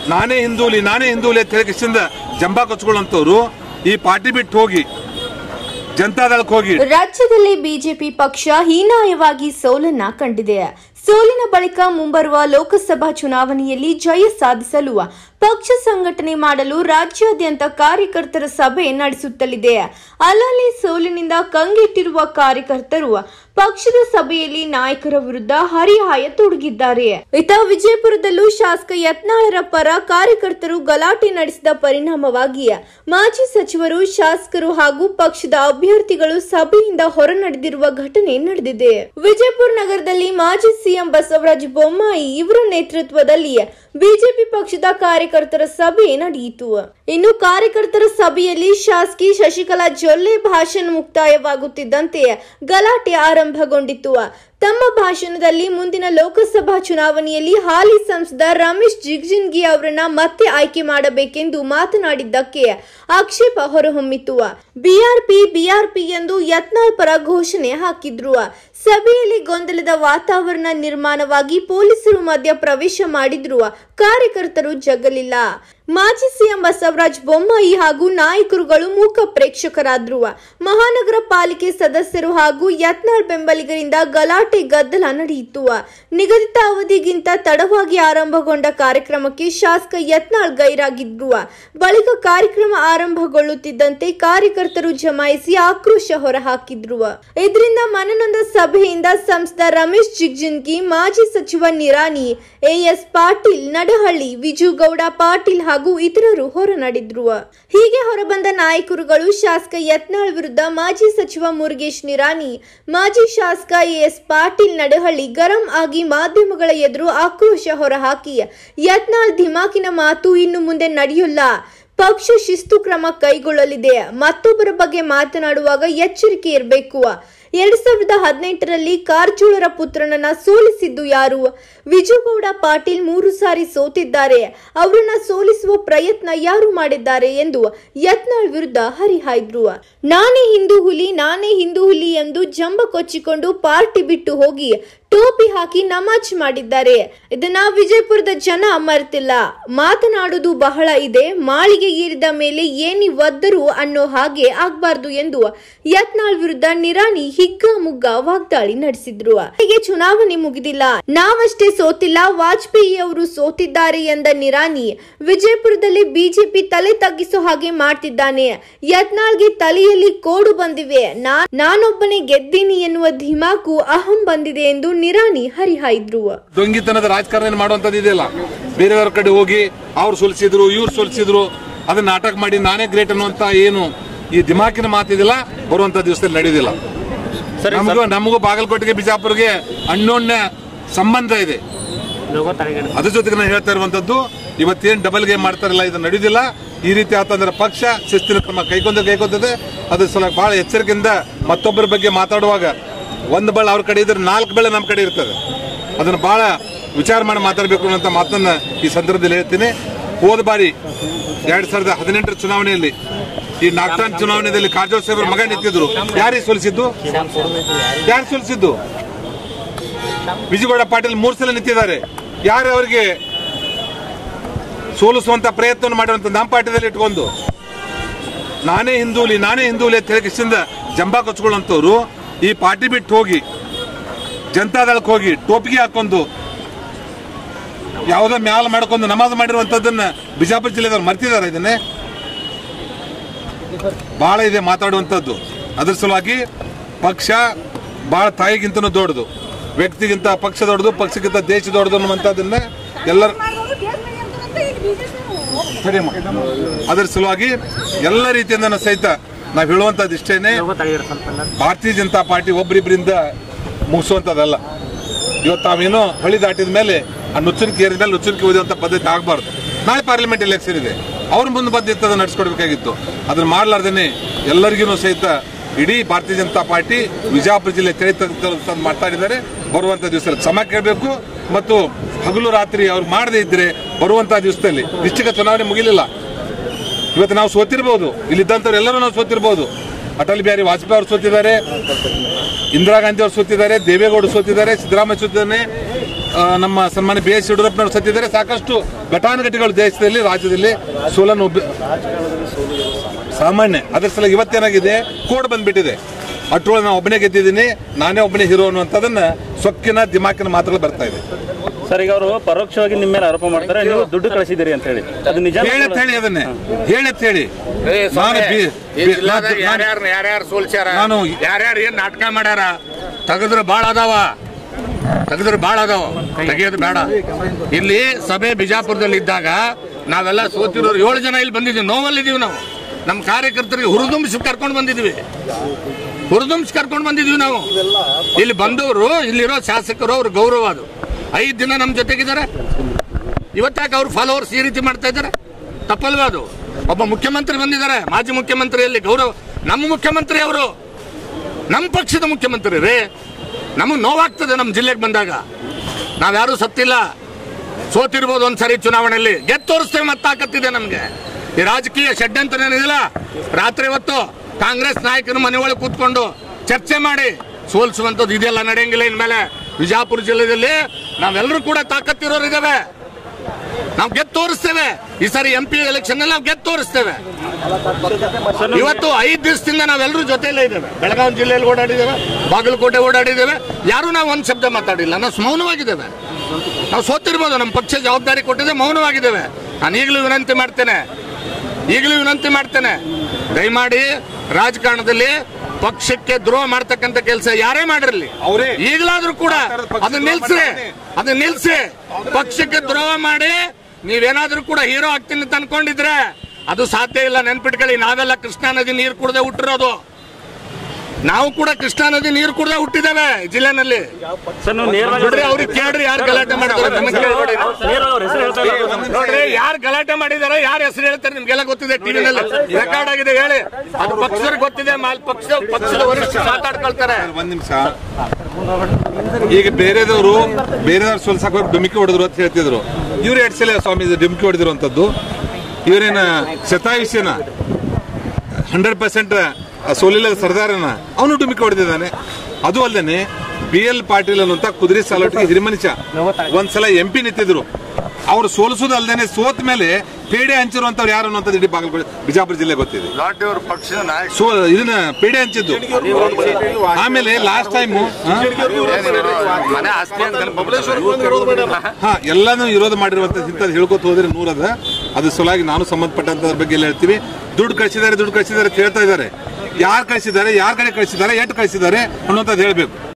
ನಾನೇ ಹಿಂದೂಲಿ ನಾನೇ ಹಿಂದೂಲಿ ಅಂತ ಹೇಳಿ ಕಿಸಿಂದ ಜಂಬಾ ಕೊಚ್ಕೊಳ್ಳೋಂಥವ್ರು ಈ ಪಾರ್ಟಿ ಬಿಟ್ಟು ಹೋಗಿ ಜನತಾದಳಕ್ಕೆ ಹೋಗಿ ರಾಜ್ಯದಲ್ಲಿ ಬಿಜೆಪಿ ಪಕ್ಷ ಹೀನಾಯವಾಗಿ ಸೋಲನ್ನ ಕಂಡಿದೆ ಸೋಲಿನ ಬಳಿಕ ಮುಂಬರುವ ಲೋಕಸಭಾ ಚುನಾವಣೆಯಲ್ಲಿ ಜಯ ಸಾಧಿಸಲು ಪಕ್ಷ ಸಂಘಟನೆ ಮಾಡಲು ರಾಜ್ಯಾದ್ಯಂತ ಕಾರ್ಯಕರ್ತರ ಸಭೆ ನಡೆಸುತ್ತಲಿದೆ ಅಲ್ಲಲ್ಲಿ ಸೋಲಿನಿಂದ ಕಂಗೆಟ್ಟಿರುವ ಕಾರ್ಯಕರ್ತರು ಪಕ್ಷದ ಸಭೆಯಲ್ಲಿ ನಾಯಕರ ವಿರುದ್ಧ ಹರಿಹಾಯ ತೊಡಗಿದ್ದಾರೆ ಇತ ವಿಜಯಪುರದಲ್ಲೂ ಶಾಸಕ ಯತ್ನಾಳರ ಪರ ಕಾರ್ಯಕರ್ತರು ಗಲಾಟೆ ನಡೆಸಿದ ಪರಿಣಾಮವಾಗಿ ಮಾಜಿ ಸಚಿವರು ಶಾಸಕರು ಹಾಗೂ ಪಕ್ಷದ ಅಭ್ಯರ್ಥಿಗಳು ಸಭೆಯಿಂದ ಹೊರ ನಡೆದಿರುವ ಘಟನೆ ನಡೆದಿದೆ ವಿಜಯಪುರ ನಗರದಲ್ಲಿ ಮಾಜಿ ಸಿಎಂ ಬಸವರಾಜ ಬೊಮ್ಮಾಯಿ ಇವರ ನೇತೃತ್ವದಲ್ಲಿ ಬಿಜೆಪಿ ಪಕ್ಷದ ಕಾರ್ಯಕರ್ತರ ಸಭೆ ನಡೆಯಿತು ಇನ್ನು ಕಾರ್ಯಕರ್ತರ ಸಭೆಯಲ್ಲಿ ಶಾಸಕಿ ಶಶಿಕಲಾ ಜೊಲ್ಲೆ ಭಾಷಣ ಮುಕ್ತಾಯವಾಗುತ್ತಿದ್ದಂತೆ ಗಲಾಟೆ ಆರಂಭಗೊಂಡಿತು ತಮ್ಮ ಭಾಷಣದಲ್ಲಿ ಮುಂದಿನ ಲೋಕಸಭಾ ಚುನಾವಣೆಯಲ್ಲಿ ಹಾಲಿ ಸಂಸದ ರಮೇಶ್ ಜಿಗ್ಜಿನ್ಗಿ ಅವರನ್ನ ಮತ್ತೆ ಆಯ್ಕೆ ಮಾಡಬೇಕೆಂದು ಮಾತನಾಡಿದ್ದಕ್ಕೆ ಆಕ್ಷೇಪ ಹೊರಹೊಮ್ಮಿತು ಬಿಆರ್ಪಿ ಬಿಆರ್ಪಿ ಎಂದು ಯತ್ನಾಳ್ ಪರ ಘೋಷಣೆ ಹಾಕಿದ್ರು ಸಭೆಯಲ್ಲಿ ಗೊಂದಲದ ವಾತಾವರಣ ನಿರ್ಮಾಣವಾಗಿ ಪೊಲೀಸರು ಮಧ್ಯ ಪ್ರವೇಶ ಮಾಡಿದ್ರು ಕಾರ್ಯಕರ್ತರು ಜಗ್ಗಲಿಲ್ಲ ಮಾಜಿ ಸಿಎಂ ಬಸವರಾಜ ಬೊಮ್ಮಾಯಿ ಹಾಗೂ ನಾಯಕರುಗಳು ಮೂಕ ಪ್ರೇಕ್ಷಕರಾದ್ರು ಮಹಾನಗರ ಪಾಲಿಕೆ ಸದಸ್ಯರು ಹಾಗೂ ಯತ್ನಾಳ್ ಬೆಂಬಲಿಗರಿಂದ ಗಲಾಟೆ ಗದ್ದಲ ನಡೆಯಿತು ನಿಗದಿತ ಅವಧಿಗಿಂತ ತಡವಾಗಿ ಆರಂಭಗೊಂಡ ಕಾರ್ಯಕ್ರಮಕ್ಕೆ ಶಾಸಕ ಯತ್ನಾಳ್ ಗೈರಾಗಿದ್ರು ಬಳಿಕ ಕಾರ್ಯಕ್ರಮ ಆರಂಭಗೊಳ್ಳುತ್ತಿದ್ದಂತೆ ಕಾರ್ಯಕರ್ತರು ಜಮಾಯಿಸಿ ಆಕ್ರೋಶ ಹೊರಹಾಕಿದ್ರು ಇದರಿಂದ ಮನನೊಂದ ಸಭೆಯಿಂದ ಸಂಸದ ರಮೇಶ್ ಜಿಗ್ಜಿನ್ಗಿ ಮಾಜಿ ಸಚಿವ ನಿರಾನಿ ಎಎಸ್ ಪಾಟೀಲ್ ನಡಹಳ್ಳಿ ವಿಜುಗೌಡ ಪಾಟೀಲ್ ಹಾಗೂ ಇತರರು ಹೊರ ನಡೆದ್ರು ಹೀಗೆ ಹೊರಬಂದ ನಾಯಕರುಗಳು ಶಾಸಕ ಯತ್ನಾಳ್ ವಿರುದ್ಧ ಮಾಜಿ ಸಚಿವ ಮುರುಗೇಶ್ ನಿರಾನಿ ಮಾಜಿ ಶಾಸಕ ಎಎಸ್ ಪಾಟೀಲ್ ನಡಹಳ್ಳಿ ಗರಂ ಆಗಿ ಮಾಧ್ಯಮಗಳ ಎದುರು ಆಕ್ರೋಶ ಹೊರಹಾಕಿ ಯತ್ನಾಳ್ ಧಿಮಾಕಿನ ಮಾತು ಇನ್ನು ಮುಂದೆ ನಡೆಯೋಲ್ಲ ಪಕ್ಷ ಶಿಸ್ತು ಕ್ರಮ ಕೈಗೊಳ್ಳಲಿದೆ ಮತ್ತೊಬ್ಬರ ಬಗ್ಗೆ ಮಾತನಾಡುವಾಗ ಎಚ್ಚರಿಕೆ ಇರಬೇಕು ಎರಡ್ ಸಾವಿರದ ಹದಿನೆಂಟರಲ್ಲಿ ಕಾರಜೋಳರ ಪುತ್ರನನ್ನ ಸೋಲಿಸಿದ್ದು ಯಾರು ವಿಜುಗೌಡ ಪಾಟೀಲ್ ಮೂರು ಸಾರಿ ಸೋತಿದ್ದಾರೆ ಅವರನ್ನ ಸೋಲಿಸುವ ಪ್ರಯತ್ನ ಯಾರು ಮಾಡಿದ್ದಾರೆ ಎಂದು ಯತ್ನಾಳ್ ವಿರುದ್ಧ ಹರಿಹಾಯ್ದ್ರು ನಾನೇ ಹಿಂದೂ ಹುಲಿ ನಾನೇ ಹಿಂದೂ ಹುಲಿ ಎಂದು ಜಂಬ ಕೊಚ್ಚಿಕೊಂಡು ಪಾರ್ಟಿ ಬಿಟ್ಟು ಹೋಗಿ ಟೋಪಿ ಹಾಕಿ ನಮಾಜ್ ಮಾಡಿದ್ದಾರೆ ಇದನ್ನ ವಿಜಯಪುರದ ಜನ ಮರೆತಿಲ್ಲ ಮಾತನಾಡುವುದು ಬಹಳ ಇದೆ ಮಾಳಿಗೆ ಏರಿದ ಮೇಲೆ ಏನಿ ಒದ್ದರು ಅನ್ನೋ ಹಾಗೆ ಆಗ್ಬಾರ್ದು ಎಂದು ಯತ್ನಾಳ್ ವಿರುದ್ಧ ನಿರಾಣಿ ಹಿಗ್ಗ ಮುಗ್ಗ ವಾಗ್ದಾಳಿ ನಡೆಸಿದ್ರು ಹೀಗೆ ಚುನಾವಣೆ ಮುಗಿದಿಲ್ಲ ನಾವಷ್ಟೇ ಸೋತಿಲ್ಲ ವಾಜಪೇಯಿ ಅವರು ಸೋತಿದ್ದಾರೆ ಎಂದ ನಿರಾಣಿ ವಿಜಯಪುರದಲ್ಲಿ ಬಿಜೆಪಿ ತಲೆ ತಗ್ಗಿಸೋ ಹಾಗೆ ಮಾಡ್ತಿದ್ದಾನೆ ಯತ್ನಾಳ್ಗೆ ತಲೆಯಲ್ಲಿ ಕೋಡು ಬಂದಿವೆ ನಾ- ನಾನೊಬ್ಬನೇ ಗೆದ್ದೀನಿ ಎನ್ನುವ ಧಿಮಾಕು ಅಹಂ ಬಂದಿದೆ ಎಂದು ನಿರಾಣಿ ಹರಿಹಾಯ್ದ್ರು ದೊಂಗಿತನದ ರಾಜಕಾರಣ ಮಾಡುವಂತದ್ದು ಇದೆಯಲ್ಲ ಬೇರೆಯವ್ರ ಕಡೆ ಹೋಗಿ ಅವ್ರು ಸೋಲಿಸಿದ್ರು ಇವ್ರು ಸೋಲಿಸಿದ್ರು ಅದನ್ನ ನಾಟಕ ಮಾಡಿ ನಾನೇ ಗ್ರೇಟ್ ಅನ್ನುವಂತ ಏನು ಈ ದಿಮಾಕಿನ ಮಾತಿದಿಲ್ಲ ಬರುವಂತ ದಿವಸದಲ್ಲಿ ನಡೆಯುವುದಿಲ್ಲ ನಮಗೂ ನಮಗೂ ಬಾಗಲಕೋಟೆಗೆ ಬಿಜಾಪುರ್ಗೆ ಅಣ್ಣೋಣ್ಯ ಸಂಬಂಧ ಇದೆ ಅದ್ರ ಜೊತೆಗೆ ನಾನು ಹೇಳ್ತಾ ಇರುವಂತದ್ದು ಇವತ್ತೇನ್ ಡಬಲ್ ಗೇಮ್ ಮಾಡ್ತಾರಲ್ಲ ಇದು ನಡೆಯುವುದಿಲ್ಲ ಈ ರೀತಿ ಆತಂದ್ರೆ ಪಕ್ಷ ಶಿಸ್ತಿನ ಕ್ರಮ ಕೈಗೊಂಡು ಕೈಗೊಂಡಿದೆ ಅದ್ರ ಸಲ ಬಹಳ ಎಚ್ಚರಿಕೆಯಿಂದ ಮತ್ತೊಬ್ಬರ ಬಗ್ಗೆ ಮಾತಾಡುವಾಗ ಒಂದು ಬಳ ಅವ್ರ ಕಡೆ ಇದ್ರೆ ನಾಲ್ಕು ಬೆಳೆ ನಮ್ಮ ಕಡೆ ಇರ್ತದೆ ಅದನ್ನ ಬಹಳ ವಿಚಾರ ಮಾಡಿ ಮಾತಾಡಬೇಕು ಅನ್ನೋಂಥ ಮಾತನ್ನ ಈ ಸಂದರ್ಭದಲ್ಲಿ ಹೇಳ್ತೀನಿ ಹೋದ ಬಾರಿ ಎರಡ್ ಸಾವಿರದ ಹದಿನೆಂಟರ ಚುನಾವಣೆಯಲ್ಲಿ ಈ ನಾಗ್ತಾನ್ ಚುನಾವಣೆಯಲ್ಲಿ ಕಾರಜೋಳ ಸಾಹೇಬ್ರ ಮಗ ನಿಂತಿದ್ರು ಯಾರಿಗೆ ಸೋಲಿಸಿದ್ದು ಯಾರು ಸೋಲಿಸಿದ್ದು ವಿಜಯಗೌಡ ಪಾಟೀಲ್ ಮೂರು ಸಲ ನಿಂತಿದ್ದಾರೆ ಯಾರು ಅವರಿಗೆ ಸೋಲಿಸುವಂತ ಪ್ರಯತ್ನವನ್ನು ಮಾಡಿರುವಂತ ನಮ್ಮ ಪಾರ್ಟಿದಲ್ಲಿ ಇಟ್ಕೊಂಡು ನಾನೇ ಹಿಂದೂಲಿ ನಾನೇ ಹಿಂದೂಲಿ ಅಂತ ಹೇಳಿ ಕಿಸಿಂದ ಜಂಬಾ ಕೊಚ್ಕೊಳ್ಳೋಂಥವ್ರು ಈ ಪಾರ್ಟಿ ಬಿಟ್ಟು ಹೋಗಿ ಜನತಾದಳಕ್ಕೆ ಹೋಗಿ ಟೋಪಿಗೆ ಹಾಕೊಂಡು ಯಾವುದೋ ಮ್ಯಾಲ ಮಾಡ್ಕೊಂಡು ನಮಾಜ್ ಮಾಡಿರುವಂತದ್ದನ್ನ ಬಿಜಾಪುರ ಜಿಲ್ಲೆದವ್ರು ಮರ್ತಿದ್ದಾರೆ ಇದನ್ನೇ ಬಹಳ ಇದೆ ಮಾತಾಡುವಂಥದ್ದು ಅದ್ರ ಸಲುವಾಗಿ ಪಕ್ಷ ಬಹಳ ತಾಯಿಗಿಂತನೂ ದೊಡ್ಡದು ವ್ಯಕ್ತಿಗಿಂತ ಪಕ್ಷ ದೊಡ್ಡದು ಪಕ್ಷಕ್ಕಿಂತ ದೇಶ ದೊಡ್ಡದು ಅನ್ನುವಂಥದ್ದನ್ನ ಎಲ್ಲರ ಸರಿ ಅಮ್ಮ. ಅದರ ಸಲುವಾಗಿ ಎಲ್ಲ ರೀತಿಯಿಂದ ಸಹಿತ ನಾವು ಹೇಳುವಂಥದ್ದು ಇಷ್ಟೇನೆ ಭಾರತೀಯ ಜನತಾ ಪಾರ್ಟಿ ಒಬ್ಬರಿಬ್ಬರಿಂದ ಮುಗಿಸುವಂಥದ್ದಲ್ಲ ಇವತ್ತು ತಾವೇನೋ ಹಳಿ ದಾಟಿದ ಮೇಲೆ ಆ ನುಚ್ಚುನಿಕೆ ಏರಿದ ಮೇಲೆ ನುಚ್ಚುನಿಕೆ ಓದುವಂಥ ಪದ್ಧತಿ ಆಗಬಾರ್ದು ನಾಳೆ ಪಾರ್ಲಿಮೆಂಟ್ ಎಲೆಕ್ಷನ್ ಇದೆ ಅವ್ರ ಮುಂದೆ ಬಂದಿತ್ತು ಅದನ್ನ ನಡೆಸ್ಕೊಡ್ಬೇಕಾಗಿತ್ತು ಅದನ್ನ ಮಾಡ್ಲಾರ್ದೇನೆ ಎಲ್ಲರಿಗೂ ಸಹಿತ ಇಡೀ ಭಾರತೀಯ ಜನತಾ ಪಾರ್ಟಿ ವಿಜಯಪುರ ಜಿಲ್ಲೆ ತೆರೆತ ಮಾತಾಡಿದ್ದಾರೆ ಬರುವಂತ ದಿವಸದಲ್ಲಿ ಕ್ಷಮ ಕೇಳಬೇಕು ಮತ್ತು ಹಗಲು ರಾತ್ರಿ ಅವ್ರು ಮಾಡದೇ ಇದ್ರೆ ಬರುವಂತ ದಿವಸದಲ್ಲಿ ನಿಶ್ಚಿತ ಚುನಾವಣೆ ಮುಗಿಲಿಲ್ಲ ಇವತ್ತು ನಾವು ಸೋತಿರ್ಬೋದು ಇಲ್ಲಿದ್ದಂಥವ್ರು ಎಲ್ಲರೂ ನಾವು ಸೋತಿರ್ಬೋದು ಅಟಲ್ ಬಿಹಾರಿ ವಾಜಪೇಯಿ ಅವರು ಸೋತಿದ್ದಾರೆ ಇಂದಿರಾ ಗಾಂಧಿ ಅವರು ಸೋತಿದ್ದಾರೆ ದೇವೇಗೌಡ ಸೋತಿದ್ದಾರೆ ಸಿದ್ದರಾಮಯ್ಯ ಸೋತಿದ್ದಾನೆ ಆ, ನಮ್ಮ ಸನ್ಮಾನ್ಯ ಬಿ ಎಸ್ ಯಡಿಯೂರಪ್ಪನವರು ಸತ್ತಿದ್ದಾರೆ ಸಾಕಷ್ಟು ಘಟಾನುಘಟಿಗಳು ದೇಶದಲ್ಲಿ ರಾಜ್ಯದಲ್ಲಿ ಸೋಲನ್ನು ಉಬ್ಬಿ- ಸಾಮಾನ್ಯ ಅದ್ರ ಸಲ ಇವತ್ತೇನಾಗಿದೆ ಕೋಡ್ ಬಂದ್ಬಿಟ್ಟಿದೆ ಅಟ್ರೊಳಗೆ ನಾನು ಒಬ್ಬನೇ ಗೆದ್ದಿದ್ದೀನಿ ನಾನೇ ಒಬ್ಬನೇ ಹೀರೋ ಅನ್ನುವಂಥದ್ದನ್ನ ಸೊಕ್ಕಿನ ದಿಮಾಕಿನ ಮಾತುಗಳು ಬರ್ತಾ ಇದೆ ಸರ್ ಈಗ ಅವರು ಪರೋಕ್ಷವಾಗಿ ನಿಮ್ಮ ಮೇಲೆ ಆರೋಪ ಮಾಡ್ತಾರೆ ನೀವು ದುಡ್ಡು ಕಳಿಸಿದ್ದೀರಿ ಅಂತ ಹೇಳಿ ಅದು ನಿಜ ಹೇಳತ್ ಹೇಳಿ ಅದನ್ನೇ ಹೇಳತ್ ಹೇಳಿ ನಾನು ಬಿ- ಈ ಬಿ- ಜಿಲ್ಲಾದಾಗ ನಾನು- ಯಾರ್ಯಾರ ಯಾರ್ಯಾರು ಸೋಲ್ಸ್ಯಾರ ನಾನು- ಯಾರ್ಯಾರು ಏನ್ ನಾಟಕ ಮಾಡ್ಯಾರ ತೆಗೆದ್ರೆ ಬಾಳ ಅದಾವ ತೆಗೆದ್ರೆ ಬಾಳ ಅದಾವ ತೆಗಿಯೋದು ಬೇಡ ಇಲ್ಲಿ ಸಭೆ ಬಿಜಾಪುರದಲ್ಲಿ ಇದ್ದಾಗ ನಾವೆಲ್ಲ ಸೋತಿರೋರು ಏಳು ಜನ ಇಲ್ಲಿ ಬಂದಿದ್ದೀವಿ ನೋವಲ್ಲಿದ್ದೀವಿ ನಾವು ನಮ್ಮ ಕಾರ್ಯಕರ್ತರಿಗೆ ಹುರಿದುಂಬಿಸಿ ಕರ್ಕೊಂಡು ಬಂದಿದ್ವಿ ಹುರಿದುಂಬಿಸಿ ಕರ್ಕೊಂಡು ಬಂದಿದ್ವಿ ನಾವು ಇಲ್ಲಿ ಬಂದವರು ಇಲ್ಲಿರೋ ಶಾಸಕರು ಅವ್ರ ಗೌರವ ಅದು ಐದು ದಿನ ನಮ್ಮ ಜೊತೆಗಿದ್ದಾರೆ ಇವತ್ತಾಕೆ ಅವ್ರ ಫಾಲೋವರ್ಸ್ ಈ ರೀತಿ ಮಾಡ್ತಾ ಇದ್ದಾರೆ ತಪ್ಪಲ್ವಾ ಅದು ಒಬ್ಬ ಮುಖ್ಯಮಂತ್ರಿ ಬಂದಿದ್ದಾರೆ ಮಾಜಿ ಮುಖ್ಯಮಂತ್ರಿಯಲ್ಲಿ ಗೌರವ ನಮ್ಮ ಮುಖ್ಯಮಂತ್ರಿ ಅವರು ನಮ್ಮ ಪಕ್ಷದ ಮುಖ್ಯಮಂತ್ರಿ ರೀ ನಮಗೆ ನೋವಾಗ್ತದೆ ನಮ್ಮ ಜಿಲ್ಲೆಗೆ ಬಂದಾಗ ನಾವ್ಯಾರೂ ಸತ್ತಿಲ್ಲ ಸೋತಿರ್ಬೋದು ಒಂದ್ಸರಿ ಚುನಾವಣೆಯಲ್ಲಿ ಗೆದ್ದು ತೋರಿಸ್ತೇವೆ ಮತ್ತೆ ತಾಕತ್ತಿದೆ ನಮಗೆ ಈ ರಾಜಕೀಯ ಷಡ್ಯಂತ್ರ ಏನಿದಿಲ್ಲ ರಾತ್ರಿ ಹೊತ್ತು ಕಾಂಗ್ರೆಸ್ ನಾಯಕರು ಮನೆ ಒಳಗೆ ಕೂತ್ಕೊಂಡು ಚರ್ಚೆ ಮಾಡಿ ಸೋಲಿಸುವಂಥದ್ದು ಇದೆಲ್ಲ ನಡೆಯಂಗಿಲ್ಲ ಇನ್ಮೇಲೆ ವಿಜಾಪುರ ಜಿಲ್ಲೆಯಲ್ಲಿ ನಾವೆಲ್ಲರೂ ಕೂಡ ತಾಕತ್ತಿರೋರು ಇದ್ದಾವೆ ನಾವು ಗೆದ್ದು ತೋರಿಸ್ತೇವೆ ಈ ಸಾರಿ ಎಂ ಪಿ ಎಲೆಕ್ಷನ್ ನಾವು ಗೆದ್ದು ತೋರಿಸ್ತೇವೆ ಇವತ್ತು ಐದು ದಿವಸದಿಂದ ನಾವೆಲ್ಲರೂ ಜೊತೆಯಲ್ಲೇ ಇದ್ದೇವೆ ಬೆಳಗಾವಿ ಜಿಲ್ಲೆಯಲ್ಲಿ ಓಡಾಡಿದ್ದೇವೆ ಬಾಗಲಕೋಟೆ ಓಡಾಡಿದ್ದೇವೆ ಯಾರು ನಾವು ಒಂದು ಶಬ್ದ ಮಾತಾಡಿಲ್ಲ ನಾವು ಮೌನವಾಗಿದ್ದೇವೆ ನಾವು ಸೋತಿರ್ಬೋದು ನಮ್ಮ ಪಕ್ಷ ಜವಾಬ್ದಾರಿ ಕೊಟ್ಟಿದೆ ಮೌನವಾಗಿದ್ದೇವೆ ನಾನು ಈಗಲೂ ವಿನಂತಿ ಮಾಡ್ತೇನೆ ಈಗಲೂ ವಿನಂತಿ ಮಾಡ್ತೇನೆ ದಯಮಾಡಿ ರಾಜಕಾರಣದಲ್ಲಿ ಪಕ್ಷಕ್ಕೆ ದ್ರೋಹ ಮಾಡ್ತಕ್ಕಂಥ ಕೆಲಸ ಯಾರೇ ಮಾಡಿರಲಿ ಅವರೇ. ಈಗಲಾದ್ರೂ ಕೂಡ ಪಕ್ಷ ಅದನ್ನ ದ್ರೋಹ ನಿಲ್ಸಿ ಮಾಡ್ತಾನೆ. ಅದನ್ನ ನಿಲ್ಸಿ ಪಕ್ಷಕ್ಕೆ ದ್ರೋಹ ಮಾಡಿ ನೀವೇನಾದ್ರೂ ಕೂಡ ಹೀರೋ ಆಗ್ತೀನಿ ಅಂತ ಅನ್ಕೊಂಡಿದ್ರೆ ಅದು ಸಾಧ್ಯ ಇಲ್ಲ ನೆನ್ಪಿಟ್ಕೊಳ್ಳಿ ನಾವೆಲ್ಲ ಕೃಷ್ಣಾ ನದಿ ನೀರು ಕುಡದೆ ಹುಟ್ಟಿರೋದು ನಾವು ಕೂಡ ಕೃಷ್ಣಾ ನದಿ ನೀರು ಕುಡದೆ ಹುಟ್ಟಿದ್ದೇವೆ ಜಿಲ್ಲೆನಲ್ಲಿ ಸರ್ ನೀವು ನೇರವಾಗಿ ನೋಡ್ರಿ ಅವ್ರಿಗೆ ಕೇಳ್ರಿ ಯಾರು ಗಲಾಟೆ ಮಾಡಿದಾರೆ ನಮಗೆ ಕೇಳ್ಬೇಡಿ. ನೇರವಾಗಿ ಅವ್ರ ಹೆಸರು ಹೇಳ್ತಾ ಇಲ್ಲ ನೋಡ್ರಿ ಯಾರು ಗಲಾಟೆ ಮಾಡಿದಾರೆ ಯಾರು ಹೆಸರು ಹೇಳ್ತಾರೆ ನಿಮ್ಗೆಲ್ಲ ಗೊತ್ತಿದೆ ಟಿವಿನಲ್ಲಿ ರೆಕಾರ್ಡ್ ಆಗಿದೆ ಹೇಳಿ ಅದು ಪಕ್ಷದವ್ರಿಗೆ ಗೊತ್ತಿದೆ ಮಾಲ್ ಪಕ್ಷ ಪಕ್ಷದ ವರಿಷ್ಠ ಮಾತಾಡ್ಕೊಳ್ತಾರೆ ಒಂದ್ ನಿಮಿಷ ಈಗ ಬೇರೆದವರು ಬೇರೆದವ್ರು ಸೋಲ್ಸಕ್ ಹೋಗಿ ಡುಮಿಕಿ ಹೊಡೆದ್ರು ಅಂತ ಹೇಳ್ತಿದ್ರು ಇವ್ರು ಎರಡ್ ಸಲ ಸ್ವಾಮಿ ಡುಮಿಕಿ ಹೊಡೆದಿರುವಂತದ್ದು ಇವರೇನ ಶತಾಯುಷ್ಯನ ಹಂಡ್ರೆಡ್ ಪರ್ಸೆಂಟ್ ಸೋಲಿಲ್ಲದ ಸರ್ದಾರನ ಅವನು ಡುಮಿಕಿ ಹೊಡೆದಿದ್ದಾನೆ ಅದು ಅಲ್ಲದೆ ಬಿ ಎಲ್ ಪಾಟೀಲ್ ಅನ್ನುವಂತ ಕುದುರೆ ಸಾಲೋಟಿಗೆ ಹಿರಿಮನುಷ್ಯ ಒಂದ್ಸಲ ಎಂ ಪಿ ನಿಂತಿದ್ರು ಅವ್ರು ಸೋಲಿಸೋದು ಅಲ್ಲದೆ ಸೋತ ಮೇಲೆ ಪೇಡೆ ಹಂಚಿರುವಂತವ್ರು ಯಾರು ಅನ್ನುವಂಥದ್ದು ಇಡೀ ಬಾಗಲಕೋಟೆ ಬಿಜಾಪುರ ಜಿಲ್ಲೆ ಗೊತ್ತಿದೆ ಪಕ್ಷದ ನಾಯಕ ಸೊ ಇದನ್ನ ಪೇಡೆ ಹಂಚಿದ್ದು ಆಮೇಲೆ ಲಾಸ್ಟ್ ಟೈಮ್ ಮನೆ ಆಸ್ತಿ ಅಂತ ಹಾ ಎಲ್ಲಾನು ವಿರೋಧ ಮಾಡಿರುವಂತ ಇಂಥದ್ದು ಹೇಳ್ಕೊತ ಹೋದ್ರೆ ನೂರದ ಅದು ಸಲುವಾಗಿ ನಾನು ಸಂಬಂಧಪಟ್ಟಂತ ಬಗ್ಗೆ ಎಲ್ಲ ಹೇಳ್ತೀವಿ ದುಡ್ಡು ಕಳಿಸಿದ್ದಾರೆ ದುಡ್ಡು ಕಳಿಸಿದ್ದಾರೆ ಅಂತ ಹೇಳ್ತಾ ಇದ್ದಾರೆ ಯಾರು ಕಳಿಸಿದ್ದಾರೆ ಯಾರ ಕಡೆ ಕಳಿಸಿದ್ದಾರೆ ಎಷ್ಟು ಕಳಿಸಿದ್ದಾರೆ ಅನ್ನುವಂಥದ್ದು ಹೇಳ್ಬೇಕು